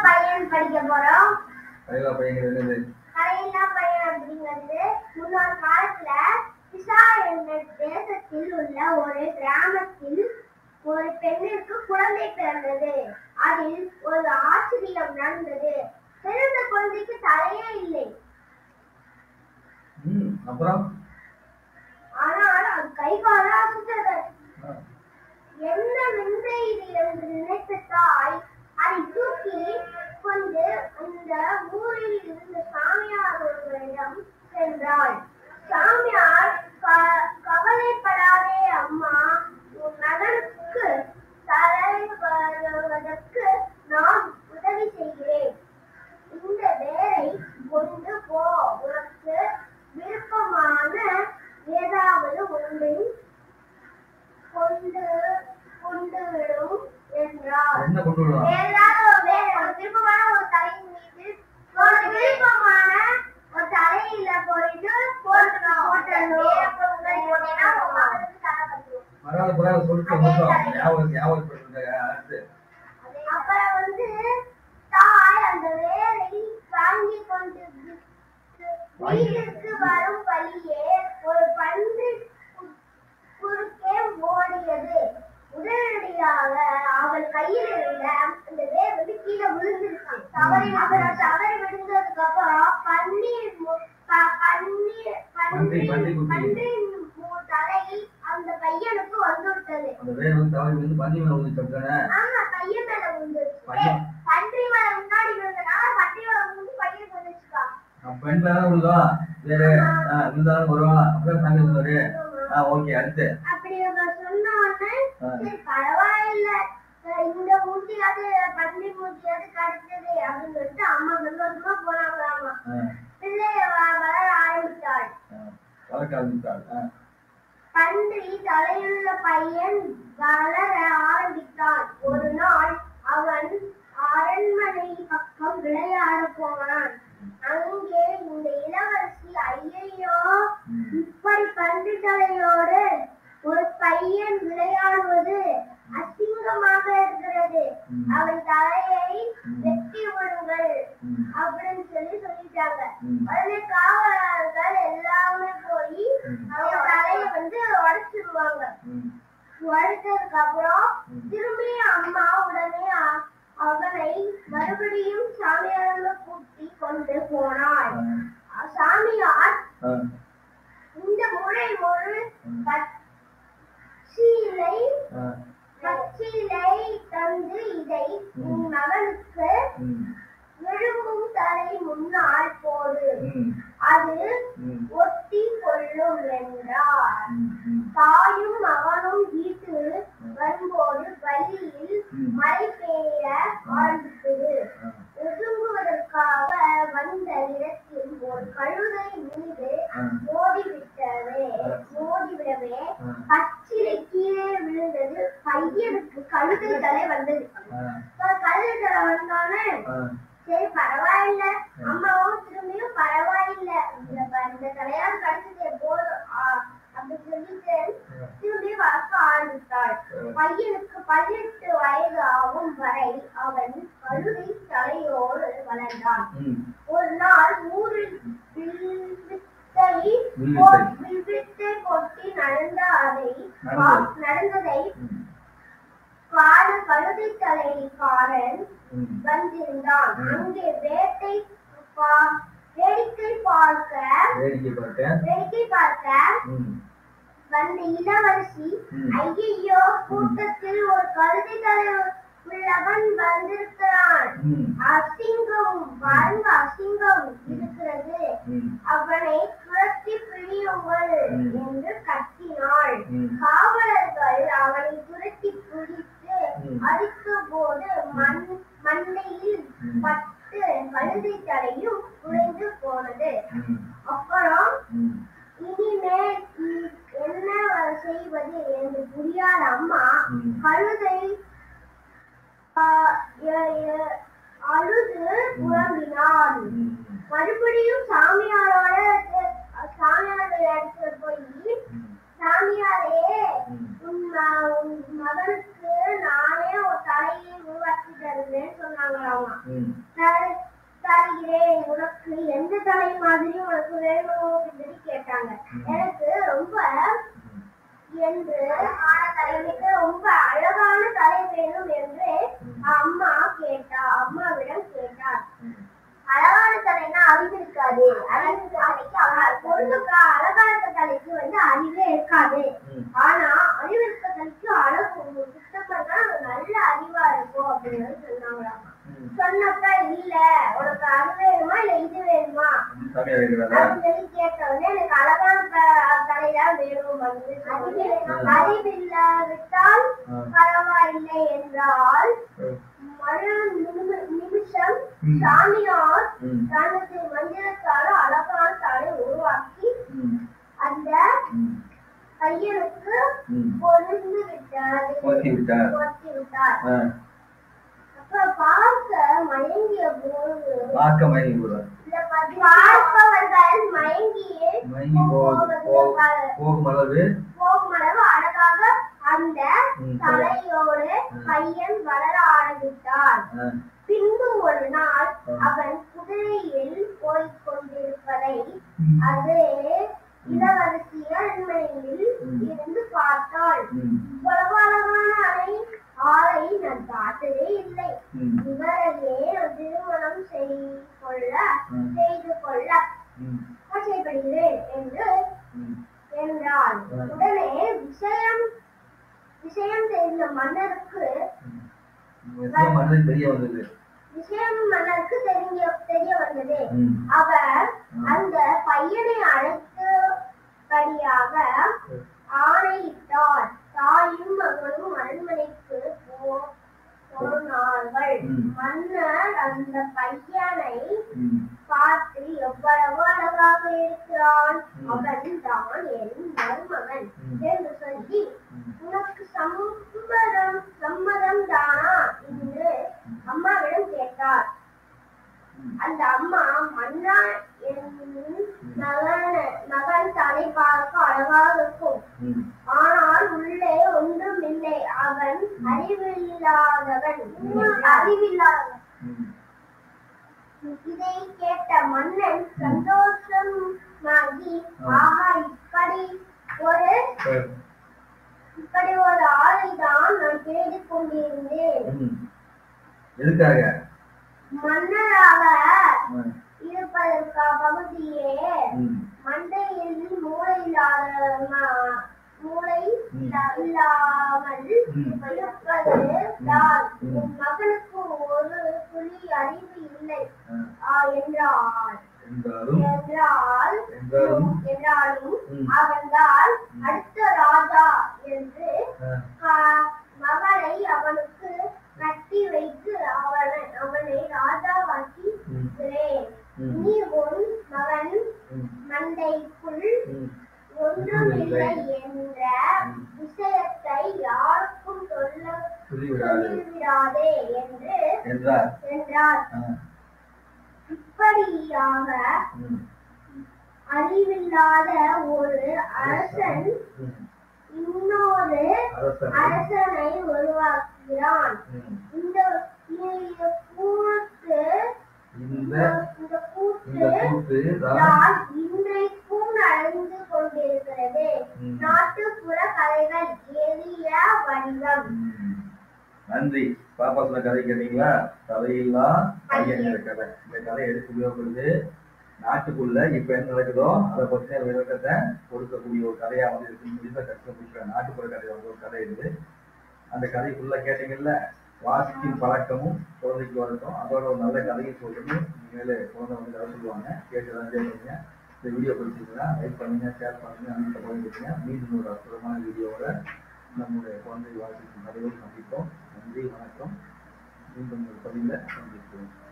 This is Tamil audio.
பையன் படிக்க போறோம் கலைவா பையங்கிறது என்னது கரையில்லா பையன் அப்படிங்கிறது முன்னொரு காலத்துல பிசா என்ற தேசத்தில் உள்ள ஒரு கிராமத்தில் ஒரு பெண்ணிற்கு குழந்தை பிறந்தது அதில் ஒரு ஆச்சரியம் நடந்தது பிறந்த குழந்தைக்கு தலையே இல்லை ம் அப்புறம் ஆனால் அது கை கால அசுத்தது ஆ, என்ன விந்தை இது என்று நினைத்த தாய் அதை தூக்கி கொண்டு அந்த ஊரில் இருந்த சாமியார் ஒருவரிடம் சென்றாள் சாமியார் "க- கவலைப்படாதே அம்மா உன் மகனுக்கு தலை வருவதற்கு நான் உதவி செய்கிறேன் இந்த வேரை கொண்டு போ உனக்கு விருப்பமான ஏதாவது ஒன்றை கொண்டு கொண்டு விடும் என்றார் என்ன கொண்டு விடுவான் ஏதாவது ஒரு வேற ஒரு விருப்பமான ஒரு தலையின் மீது ஒரு விருப்பமான ஒரு தலையில போயிட்டு போட்டுணும் போட்டணும் அப்புறம் உங்களை போட்டீங்கன்னா உங்க மகனுக்கு தலை வந்துடும் பரவாயில்ல பரவாயில்ல சொல்லிட்டு மட்டும் ஞாபகம் ஞாபகப்படுத்துங்க அடுத்து அப்புறம் வந்து தாய் அந்த வேரை வாங்கி கொண்டு வீட்டிற்கு வரும் வழியே ஒரு பன்றி கு- குறுக்கே ஓடியது உடனடியாக அவள் கையில் இருந்த அந்த வேர் வந்து கீழே விழுந்துருச்சு தவறி அப்புறம் தவறி விழுந்ததுக்கு அப்புறம் பன்னீர் மு- ப- பன்னீர் பன்றி, பன்றி குட்டி. பன்றி மு- தலை அந்த பையனுக்கு வந்து விட்டது அந்த வேர் வந்து தவறி வந்து பன்னி மேல வந்து சொல்றானே ஆமா பையன் மேல விழுந்துருச்சு பையன். பன்றி மேல முன்னாடி விழுந்தனால பன்றி மேல விழுந்து பையனுக்கு வந்துச்சுக்கா பெண் மேல தான் விழுதா வேறு ஆ விழுந்தாலும் வருவான் அப்புறம் சாமி சொல்லுவாரு ஆ ஓகே அடுத்து அப்படி அவங்க சொன்ன உடனே ஆ. சரி பரவாயில்ல அஹ் இந்த மூச்சியாவது பன்றி மூச்சியாவது கிடைச்சது அப்படின்னு சொல்லிட்டு அம்மா சந்தோஷமா போனாங்களாமா ஆ பிள்ளைய வ- வளர ஆரம்பித்தாள் ஆ வளர்க்க ஆரம்பித்தாள் ஆ பன்றி தலையுள்ள பையன் வளர ஆரம்பித்தான் ஒரு நாள் அவன் அரண்மனை பக்கம் விளையாட போனான் அங்கே இந்த இளவரசி ஐயையோ ம். இப்படி பன்றி தலையோடு ஒரு பையன் விளையாடுவது அசிங்கமாக இருக்கிறது ம். அவன் தலையை ம். வெட்டி விடுங்கள் ம். அப்படின்னு சொல்லி சொல்லிட்டாங்க ம். உடனே காவலர்கள் எல்லாமே போய் ம். அவங்க தலையை வந்து உடைச்சிருவாங்க ம் உடைச்சதுக்கு அப்புறம் ம். திரும்பி அம்மா உடனே அ- அவனை மறுபடியும் சாமியார் கூட்டி கொண்டு போனாள் ஆ சாமியார் ஆ இந்த முறை ஒரு ம். பச்சிலை ஆ பச்சிலை தந்து இதை உன் மகனுக்கு ம் விழுங்கும் தலை முன்னால் போடு ம் அது ம் ஒட்டி கொள்ளும் என்றார் ம் ம் தாயும் மகனும் வீட்டு வரும்போது வழியில் ம். மழை பெய்ய ஆரம்பித்தது ஆ ஒதுங்குவதற்காக வந்த இடத்தில் ஒரு கழுதை மீது ஆ. மோதிவிட்டவே மோதிவிடவே ஆ. பச்சிலை கீழே விழுந்தது பையனுக்கு கழுதை தலை வந்தது ஆ இப்ப கழுதை தலை வந்தோடனே ஆ சரி பரவாயில்ல அம்மாவும் திரும்பியும் பரவாயில்ல இந்த ப- இந்த தலையால் கிடைச்சது போதும் ஆ, அப்படி சொல்லிட்டு திரும்பி வளர்க்க ஆரம்பித்தாள் பையனுக்கு பதினெட்டு வயது ஆகும் வரை அவன் கழுதை தலையோடு வளர்ந்தான் ம் ஒரு நாள் ஊரில் வில்வித்தை வில்வித்தை. போ- வில்வித்தை கொட்டி நடந்த அதை நடந்தது. நடந்ததை ம் காடு கழுதை தலைக்காரன் ம் வந்திருந்தான் ம். அங்கே வேட்டை பா- வேடிக்கை பார்க்க வேடிக்கை பார்த்தேன் வேடிக்கை பார்க்க ம் வந்த இளவரசி ம். ஐயையோ கூட்டத்தில் ஒரு கழுதை தலை உள்ளவன் வந்திருக்கிறான் ம் அசிங்கம் பாருங்க அசிங்கம் இருக்கிறது ம் அவனை துரத்தி பிடியுங்கள் ம். என்று கத்தினாள் ம். காவலர்கள் அவனை துரத்தி பிடித்து ம். அடித்த போது மண் மண்டையில் ம். பட்டு கழுதை தலையும் உடைந்து போனது ம் அப்புறம் ம் இனிமேல் இ- என்ன செய்வது என்று புரியாத அம்மா ம். கழுதை ஆ, எ- எ- அழுது புலம்பினாள் ம் மறுபடியும் சாமியாரோட அஹ், சாமியாரோட இடத்துல போய் ம் சாமியாரே ம். உன் ம- உன் மகனுக்கு நானே ஒரு தலையை உருவாக்கி தருவேன்னு சொன்னாங்க சொன்னாங்களாமா ம் தர- தருகிறேன் உனக்கு எந்த தலை மாதிரி உனக்கு வேணும் அப்படின்னு சொல்லி கேட்டாங்க எனக்கு ரொம்ப ம். என்று எனக்கு ரொம்ப அழகான தலை வேணும் என்று அம்மா கேட்டா அம்மாவிடம் கேட்டார் ம். அழகான தலைன்னா அறிவு இருக்காது அறிவு தலைக்கு அழ- பொண்ணுக்கு அழகான தலைக்கு வந்து அறிவே இருக்காது ம். ஆனா அறிவு இருக்க தலைக்கு அழகு சுத்தம் பண்ணா நல்ல அறிவா இருக்கும் அப்படின்னு சொன்னாங்களாமா ம். சொன்னப்ப இல்ல உனக்கு அது வேணுமா இல்ல இது வேணுமா சாமியார் இருக்கிறாரா அப்படின்னு சொல்லி கேட்ட உடனே எனக்கு அழகான த- தலைதான் வேணும் அப்படின்னு சொன்னேன். அறிவில்லாவிட்டால் ஆ. பரவாயில்லை என்றால் ம். மறு நிமி- நிமிஷம் ம். சாமியார் ம். தனது மந்திரத்தால் அழகான தலை உருவாக்கி ம். அந்த ம். பையனுக்கு ம். பொருந்து விட்டார் போத்தி விட்டார். போத்தி விட்டார் ஆ. அப்ப பார்க்க மயங்கிய போது பார்க்க மயங்கி போடுவார் இந்த பதி- பார்ப்பவர்கள் மயங்கி மயங்கி போகுது போ- போகும் அளவு போகும் அளவு அழகாக அந்த ம், தலையோடு ம். பையன் வளர ஆரம்பித்தார் ஆ. பின்பு ஒரு நாள் ம். அவன் குதிரையில் போய்க் கொண்டிருப்பதை ம். அது இளவரசி அரண்மனையில் ம். இருந்து பார்த்தாள் ம். இவ்வளவு அழகான அறை ஆளை நான் பார்த்ததே இல்லை ம். இவரையே நான் திருமணம் செய்து கொள்ள ம். செய்து கொள்ள ம். ஆசைப்படுகிறேன் என்று ம். என்றாள் ம். உடனே விஷயம் விஷயம் தெரிந்த மன்னருக்கு ம். விஷயம் மனதில் தெரிய வந்தது விஷயம் மன்னருக்கு தெரிய தெரிய வந்தது ம். அவர் ம். அந்த பையனை அழைத்தபடியாக ஆணையிட்டார் தாயும் மகனும் அரண்மனைக்கு போ- போனார்கள் ம். மன்னர் அந்த பையனை ம். பார்த்து எவ்வளவு அழகாக இருக்கிறான் ம். அவன் தான் என் மருமகன் ம். என்று சொல்லி ம். உனக்கு சம்மதம் சம்மதம் தானா என்று அம்மாவிடம் கேட்டார் ம். அந்த அம்மா மன்னா என் மகன் மகன் தலை பார்க்க அழகாக இருக்கும் ம். ஆனால் உள்ளே ஒன்றும் இல்லை அவன் அறிவில்லாதவன் அறிவில்லாதவன் ம். இதை கேட்ட மன்னன் சந்தோஷமாகி ஆ. ஆஹா இப்படி ஒரு சரி. இப்படி ஒரு ஆளை தான் நான் தேடிக் கொண்டிருந்தேன் ம். எதுக்காக மன்னராக ம். இருப்பதற்கா பகுதியே ம். மண்டையில் மூளை இல்லாத ம- மூளை ம். இல்லா- இல்லாமல் ம். இருப்பது தான் ம். உன் மகனுக்கு ஒரு துளி அறிவு இல்லை ஆ. ஆ, என்றார் என்றாலும் என்றால் என்றாலும் என்றாலும் ம். அவன்தான் அடுத்த ராஜா என்று ஆ. கா- மகளை அவனுக்கு கட்டி வைத்து அவனை அவனை ராஜாவாக்கி ம். இருக்கிறேன் ம். நீ உன் மகன் ம். மண்டைக்குள் ம். ஒன்றுமில்லை என்ற விஷயத்தை யாருக்கும் சொல்ல சொல்லிவிடாது சொல்லிவிடாதே என்று என்றார் என்றார் ஆ. இப்படியாக ம். அறிவில்லாத ஒரு அரசன் ம். இன்னொரு அரசனை அரசனை உருவாக்குகிறான் ம். இந்த இந்த கூத்து இந்த இந்த இந்த கூத்து கூத்து தான் தான் இன்றைக்கும் நடந்து கொண்டிருக்கிறது ம். நாட்டுப்புற கதைகள் எளிய வடிவம் ம். நன்றி பாப்பா சொன்ன கதை கேட்டீங்களா கதையில்லா பையன் கதை இந்த கதை எடுத்து உபயோகப்படுது நாட்டுக்குள்ள இப்ப என்ன நடக்குதோ அதை பற்றின விளக்கத்தை கொடுக்கக்கூடிய ஒரு கதையா வந்து இருக்கு முடிந்த கஷ்டம் முடிக்கிற நாட்டுப்புற கதை வந்து ஒரு கதை இது அந்த கதை ஃபுல்லா கேட்டீங்கல்ல வாசிக்கும் பழக்கமும் குழந்தைக்கு வரட்டும் அதோட ஒரு நல்ல கதையும் சொல்லணும் இனிமேல் குழந்தை வந்து கதை சொல்லுவாங்க கேட்டு தான் கேட்குறீங்க இந்த வீடியோ பிடிச்சிருந்தா லைக் பண்ணுங்க ஷேர் பண்ணுங்க அனுப்ப பகிர்ந்துங்க மீண்டும் ஒரு அற்புதமான வீடியோவோட நம்முடைய குழந்தை வாசிக்கும் கதையோடு சந்திப்போம் நன்றி வணக்கம் மீண்டும் ஒரு பதிவில் சந்திப்போம்